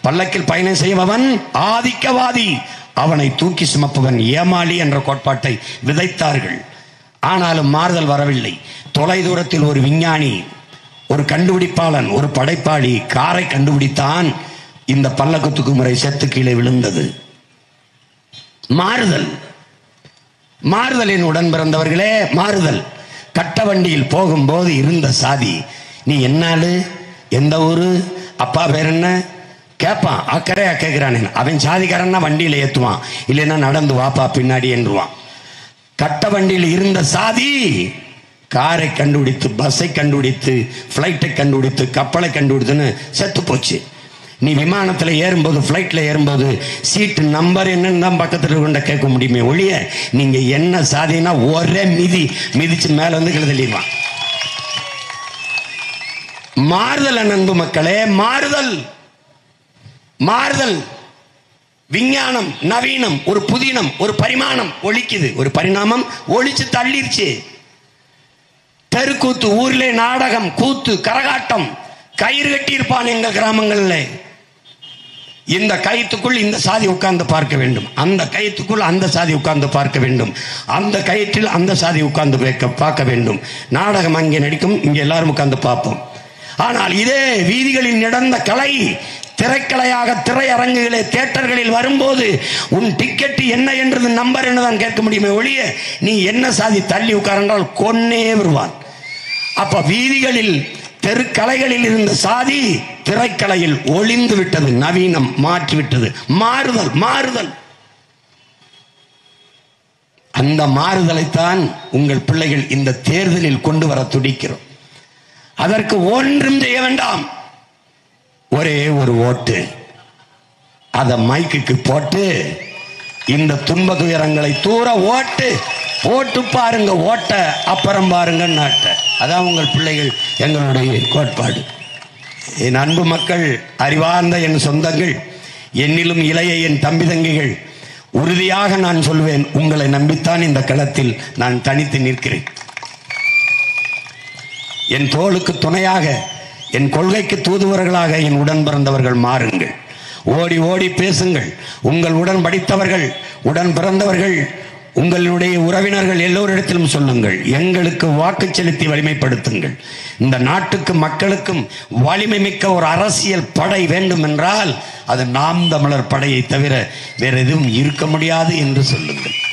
பல்லக்கில் பயணம் செய்பவன் ஆதிக்கவாதி அவனை தூக்கி சுமப்பவன் ஏமாளி என்ற கோட்பாட்டை விதைத்தார்கள் ஆனாலும் மாறுதல் வரவில்லை தொலைதூரத்தில் ஒரு விஞ்ஞானி ஒரு கண்டுபிடிப்பாளன் ஒரு படைப்பாளி காரை கண்டுபிடித்தான் இந்த பல்லக்கு முறை செத்து கீழே விழுந்தது மாறுதல் மாறுதலின் உடன் பிறந்தவர்களே மாறுதல் கட்ட வண்டியில் போகும்போது இருந்த சாதி நீ என்னாலு எந்த ஊரு அப்பா பேர் என்ன கேட்பான் அக்கறையா கேட்கிறானே அவன் சாதிக்காரன்னா வண்டியில ஏத்துவான் இல்லைன்னா நடந்து வாப்பா பின்னாடி என்றுவான் கட்ட வண்டியில் இருந்த சாதி காரை கண்டுபிடித்து பஸ்ஸை கண்டுபிடித்து ஃப்ளைட்டை கண்டுபிடித்து கப்பலை கண்டுபிடித்துன்னு செத்து போச்சு நீ விமானத்தில் ஏறும்போது ஃப்ளைட்டில் ஏறும்போது சீட்டு நம்பர் என்னன்னு தான் பக்கத்தில் கொண்ட கேட்க முடியுமே ஒழிய நீங்கள் என்ன சாதினா ஒரே மிதி மிதிச்சு மேலே வந்து கிளதள்ளிடுவான் மாறுதல் அன்பு மக்களே மாறுதல் மாறுதல் விஞ்ஞானம் நவீனம் ஒரு புதினம் ஒரு பரிமாணம் ஒழிக்குது ஒரு பரிணாமம் ஒழிச்சு தள்ளிருச்சு தெருக்கூத்து ஊர்ல நாடகம் கூத்து கரகாட்டம் கயிறு கட்டி இருப்பான் எங்க கிராமங்கள்ல இந்த கயிற்றுக்குள் இந்த சாதி உட்கார்ந்து பார்க்க வேண்டும் அந்த கயிற்றுக்குள் அந்த சாதி உட்கார்ந்து பார்க்க வேண்டும் அந்த கயிற்றில் அந்த சாதி உட்கார்ந்து வைக்க பார்க்க வேண்டும் நாடகம் அங்கே நடிக்கும் இங்கே எல்லாரும் உட்கார்ந்து பார்ப்போம் ஆனால் இதே வீதிகளில் நடந்த கலை திரைக்கலையாக திரையரங்குகளே தியேட்டர்களில் வரும்போது உன் டிக்கெட் என்ன என்றது நம்பர் என்னதான் கேட்க முடியுமே ஒழிய நீ என்ன சாதி தள்ளி உட்கார்ந்தால் கொன்னே வருவான் அப்ப வீதிகளில் தெருக்கலைகளில் இருந்த சாதி திரைக்கலையில் ஒளிந்து விட்டது நவீனம் மாற்றிவிட்டது மாறுதல் மாறுதல் அந்த மாறுதலைத்தான் உங்கள் பிள்ளைகள் இந்த தேர்தலில் கொண்டு வர துடிக்கிறோம் அதற்கு ஒன்றும் செய்ய வேண்டாம் ஒரே ஒரு ஓட்டு அத மைக்குக்கு போட்டு இந்த துன்ப துயரங்களை தூர ஓட்டு ஓட்டு பாருங்க ஓட்ட அப்புறம் பாருங்க நாட்ட அதான் உங்கள் பிள்ளைகள் எங்களுடைய கோட்பாடு என் அன்பு மக்கள் அறிவார்ந்த என் சொந்தங்கள் என்னிலும் இளைய என் தம்பி தங்கிகள் உறுதியாக நான் சொல்வேன் உங்களை நம்பித்தான் இந்த களத்தில் நான் தனித்து நிற்கிறேன் என் தோளுக்கு துணையாக என் கொள்கைக்கு தூதுவர்களாக என் உடன் பிறந்தவர்கள் மாறுங்கள் ஓடி ஓடி பேசுங்கள் உங்கள் உடன் படித்தவர்கள் உடன் பிறந்தவர்கள் உங்களுடைய உறவினர்கள் எல்லோரிடத்திலும் சொல்லுங்கள் எங்களுக்கு வாக்கு செலுத்தி வலிமைப்படுத்துங்கள் இந்த நாட்டுக்கு மக்களுக்கும் வலிமை மிக்க ஒரு அரசியல் படை வேண்டும் என்றால் அது நாம் தமிழர் படையை தவிர வேற எதுவும் இருக்க முடியாது என்று சொல்லுங்கள்